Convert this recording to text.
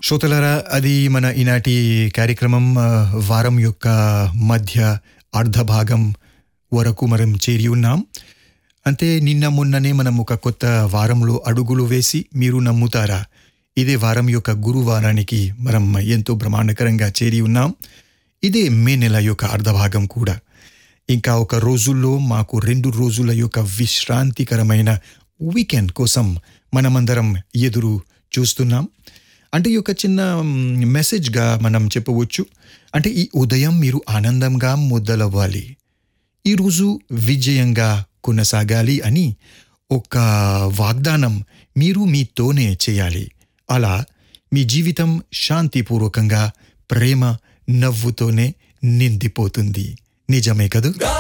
శ్రోతలారా అది మన ఈనాటి కార్యక్రమం ఆ, వారం యొక్క మధ్య అర్ధ భాగం వరకు మనం చేరి ఉన్నాం అంటే నిన్న మొన్ననే మనం ఒక కొత్త వారంలో అడుగులు వేసి మీరు నమ్ముతారా ఇదే వారం యొక్క గురువారానికి మనం ఎంతో బ్రహ్మాండకరంగా చేరి ఉన్నాం ఇదే మే నెల యొక్క అర్ధభాగం కూడా ఇంకా ఒక రోజుల్లో మాకు రెండు రోజుల యొక్క విశ్రాంతికరమైన వీకెండ్ కోసం మనమందరం ఎదురు చూస్తున్నాం అంటే ఈ యొక్క చిన్న మ్, మెసేజ్గా మనం చెప్పవచ్చు అంటే ఈ ఉదయం మీరు ఆనందంగా మొదలవ్వాలి ఈరోజు విజయంగా కొనసాగాలి అని ఒక వాగ్దానం మీరు మీతోనే చేయాలి అలా మీ జీవితం శాంతిపూర్వకంగా ప్రేమ నవ్వుతోనే నిండిపోతుంది నిజమే కదూ